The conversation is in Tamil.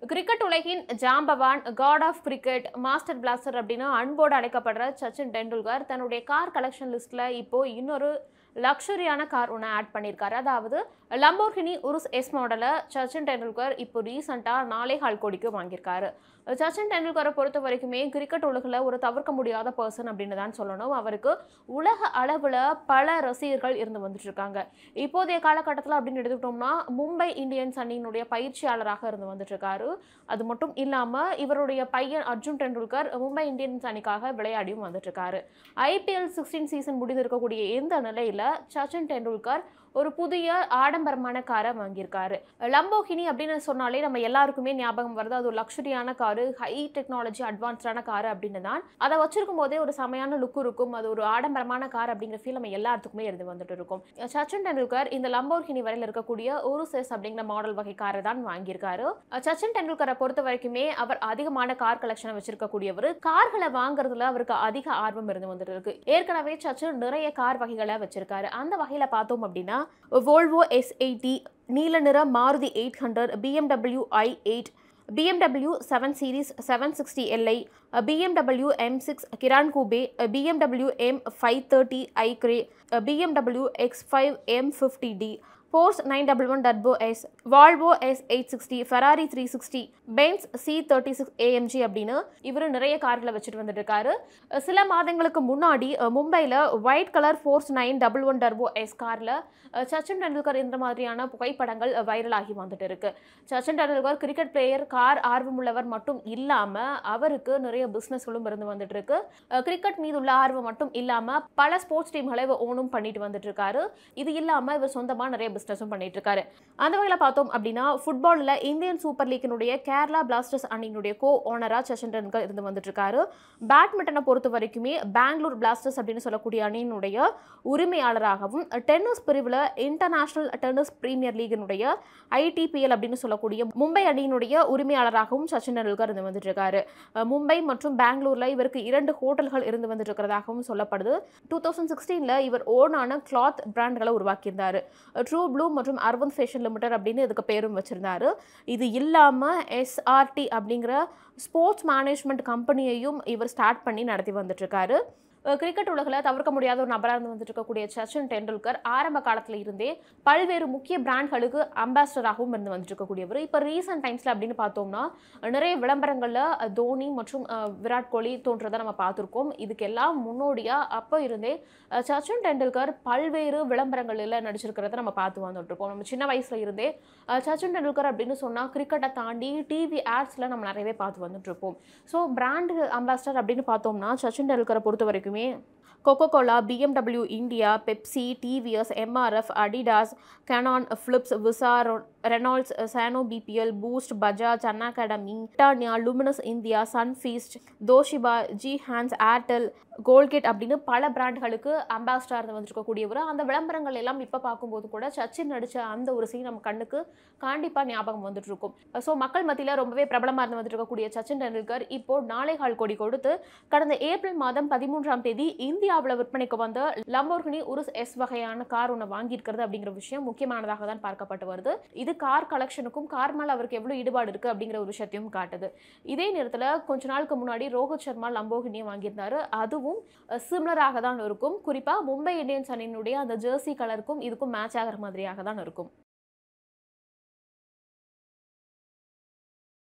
கிரிக்கெட் உலகின் ஜாம்பவான் god of cricket master blaster அப்படின்னு அன்போடு அழைக்கப்படுற சச்சின் டெண்டுல்கர் தன்னுடைய கார் கலெக்ஷன் லிஸ்ட்ல இப்போ இன்னொரு லக்ஸரியான கார் ஒன்று ஆட் பண்ணியிருக்காரு அதாவது லம்போர்கினி உருஸ் எஸ் மாடலை சச்சின் டெண்டுல்கர் இப்போ ரீசெண்டாக நாலே கால் கோடிக்கு வாங்கியிருக்காரு சச்சின் டெண்டுல்கரை பொறுத்த வரைக்குமே கிரிக்கெட் உலகில் ஒரு தவிர்க்க முடியாத பர்சன் அப்படின்னு தான் சொல்லணும் அவருக்கு உலக அளவில் பல ரசிகர்கள் இருந்து வந்துட்டு இருக்காங்க இப்போதைய காலகட்டத்தில் அப்படின்னு எடுத்துக்கிட்டோம்னா மும்பை இந்தியன்ஸ் அணியினுடைய பயிற்சியாளராக இருந்து வந்துட்டு இருக்காரு அது மட்டும் இல்லாமல் இவருடைய பையன் அர்ஜுன் டெண்டுல்கர் மும்பை இந்தியன்ஸ் அணிக்காக விளையாடியும் வந்துட்டு இருக்காரு ஐபிஎல் சிக்ஸ்டீன் சீசன் முடிந்திருக்கக்கூடிய இந்த நிலையில் சச்சின் டெண்டுல்கர் ஒரு புதிய ஆடம்பரமான காரை வாங்கியிருக்காரு லம்போகினி அப்படின்னு சொன்னாலே நம்ம எல்லாருக்குமே ஞாபகம் வருது அது ஒரு லக்ஸரியான காரு ஹை டெக்னாலஜி அட்வான்ஸ்டான காரு அப்படின்னு தான் அதை வச்சிருக்கும் போதே ஒரு செமையான லுக் இருக்கும் அது ஒரு ஆடம்பரமான கார் அப்படிங்கிற ஃபீல் நம்ம எல்லாத்துக்குமே இருந்து வந்துட்டு இருக்கும் சச்சின் டெண்டுல்கர் இந்த லம்போகினி வரையில் இருக்கக்கூடிய ஒரு செஸ் அப்படிங்கிற மாடல் வகை காரை தான் வாங்கியிருக்காரு சச்சின் டெண்டுல்கரை பொறுத்த வரைக்குமே அவர் அதிகமான கார் கலெக்ஷனை வச்சிருக்கக்கூடியவர் கார்களை வாங்குறதுல அவருக்கு அதிக ஆர்வம் இருந்து வந்துட்டு இருக்கு ஏற்கனவே சச்சின் நிறைய கார் வகைகளை வச்சிருக்காரு அந்த வகையில பார்த்தோம் அப்படின்னா வோல்வோ எஸ் எயிட்டி நீல நிற Maruti eight hundred BMW i eight BMW seven series seven sixty Li BMW M six Gran Coupe BMW M five thirty ஐக்ரே BMW X five M fifty D Porsche nine double one turbo S Volvo S eight sixty Ferrari three sixty Benz C thirty six AMG அப்படின்னு இவர் நிறைய கார்களை வச்சுட்டு வந்துட்டு இருக்காரு சில மாதங்களுக்கு முன்னாடி மும்பையில் white colour Porsche nine double one turbo S காரில் சச்சின் டெண்டுல்கர் இந்த மாதிரியான புகைப்படங்கள் வைரல் ஆகி வந்துட்டு இருக்கு Sachin Tendulkar cricket player car ஆர்வமுள்ளவர் மட்டும் இல்லாமல் அவருக்கு நிறைய பிஸ்னஸ்களும் இருந்து வந்துட்டு இருக்கு கிரிக்கெட் மீது உள்ள ஆர்வம் மட்டும் இல்லாமல் பல ஸ்போர்ட்ஸ் டீம்களை இவர் ஓனும் பண்ணிட்டு வந்துட்டு இருக்காரு இது இல்லாமல் இவர் சொந்தமாக நிறைய பிஸ்னஸும் பண்ணிட்டு இருக்காரு அந்த வகையில் பார்த்தோம் அப்படின்னா ஃபுட்பாலில் இந்தியன் சூப்பர் லீக்கினுடைய கேரளா பிளாஸ்டர்ஸ் அணியினுடைய கோ ஓனரா சச்சின் டெண்டுல்கர் இருந்து வந்துட்டு இருக்காரு பேட்மிண்டனை பொறுத்த வரைக்குமே பெங்களூர் பிளாஸ்டர்ஸ் அப்படின்னு சொல்லக்கூடிய அணியினுடைய உரிமையாளராகவும் டென்னிஸ் பிரிவில் இன்டர்நேஷனல் டென்னிஸ் பிரீமியர் லீகினுடைய ஐடிபிஎல் அப்படின்னு சொல்லக்கூடிய மும்பை அணியினுடைய உரிமையாளராகவும் சச்சின் டெண்டுல்கர் இருந்து வந்துட்டு இருக்காரு மும்பை மற்றும் பெங்களூர்ல இவருக்கு இரண்டு ஹோட்டல்கள் இருந்து வந்துட்டு இருக்கிறதாகவும் சொல்லப்படுது டூ தௌசண்ட் சிக்ஸ்டீனில் இவர் ஓனான கிளாத் பிராண்ட்களை உருவாக்கியிருந்தாரு ட்ரூ ப்ளூ மற்றும் அரவிந்த் ஃபேஷன் லிமிடெட் அப்படின்னு இதுக்கு பேரும் வச்சிருந்தாரு இது இல்லாமல் எஸ்ஆர்டி அப்படிங்கிற ஸ்போர்ட்ஸ் மேனேஜ்மெண்ட் கம்பெனியையும் இவர் ஸ்டார்ட் பண்ணி நடத்தி வந்துட்டு இருக்காரு கிரிக்கெட் உலகில் தவிர்க்க முடியாத ஒரு நபராக இருந்து வந்துட்டு இருக்கக்கூடிய சச்சின் டெண்டுல்கர் ஆரம்ப காலத்தில் இருந்தே பல்வேறு முக்கிய பிராண்ட்களுக்கு அம்பாசிடராகவும் இருந்து வந்துட்டு இருக்கக்கூடியவர் இப்போ ரீசெண்ட் டைம்ஸில் அப்படின்னு பார்த்தோம்னா நிறைய விளம்பரங்களில் தோனி மற்றும் விராட் கோலி தோன்றதை நம்ம பார்த்துருக்கோம் இதுக்கெல்லாம் முன்னோடியாக அப்போ இருந்தே சச்சின் டெண்டுல்கர் பல்வேறு விளம்பரங்களில் நடிச்சிருக்கிறத நம்ம பார்த்து வந்துட்டு இருக்கோம் நம்ம சின்ன வயசுல இருந்தே சச்சின் டெண்டுல்கர் அப்படின்னு சொன்னால் கிரிக்கெட்டை தாண்டி டிவி ஆட்ஸில் நம்ம நிறையவே பார்த்து வந்துட்டு இருப்போம் ஸோ பிராண்டு அம்பாசிடர் அப்படின்னு பார்த்தோம்னா சச்சின் டெண்டுல்கரை பொறுத்த வரைக்குமே Coca Cola BMW India Pepsi TVS MRF Adidas Canon Philips விசார் ரெனால்ட்ஸ் சானோ பிபிஎல் பூஸ்ட் பஜாஜ் அண்ணா அகாடமி டானியா லுமினஸ் இந்தியா சன்ஃபீஸ்ட் தோஷிபா ஜி ஹேண்ட்ஸ் ஏர்டெல் கோல்கேட் அப்படின்னு பல பிராண்டுகளுக்கு அம்பாசிடர் இருந்து வந்துருக்கக்கூடியவர் அந்த விளம்பரங்கள் எல்லாம் இப்போ பார்க்கும்போது கூட சச்சின் நடித்த அந்த ஒரு சீன் நம்ம கண்ணுக்கு கண்டிப்பாக ஞாபகம் வந்துட்டு இருக்கும் ஸோ மக்கள் மத்தியில் ரொம்பவே பிரபலமாக இருந்து வந்துருக்கக்கூடிய சச்சின் டெண்டுல்கர் இப்போ நாளை கால் கோடி கொடுத்து கடந்த ஏப்ரல் மாதம் பதிமூன்றாம் தேதி இந்தியாவில் விற்பனைக்கு வந்த லம்போர்கினி உருஸ் எஸ் வகையான கார் ஒன்று வாங்கியிருக்கிறது அப்படிங்கிற விஷயம் முக்கியமானதாக தான் பார்க்கப்பட்டு வருது இது கார் கலெக்ஷனுக்கும் கார் மேலே அவருக்கு எவ்வளோ ஈடுபாடு இருக்குது அப்படிங்கிற ஒரு விஷயத்தையும் காட்டுது இதே நேரத்தில் கொஞ்ச நாளுக்கு முன்னாடி ரோஹித் சர்மா லம்போகினியை வாங்கியிருந்தாரு அதுவும் சிம்லராக தான் இருக்கும் குறிப்பாக மும்பை இந்தியன்ஸ் அணியினுடைய அந்த ஜெர்சி கலருக்கும் இதுக்கும் மேட்ச் ஆகிற மாதிரியாக தான் இருக்கும்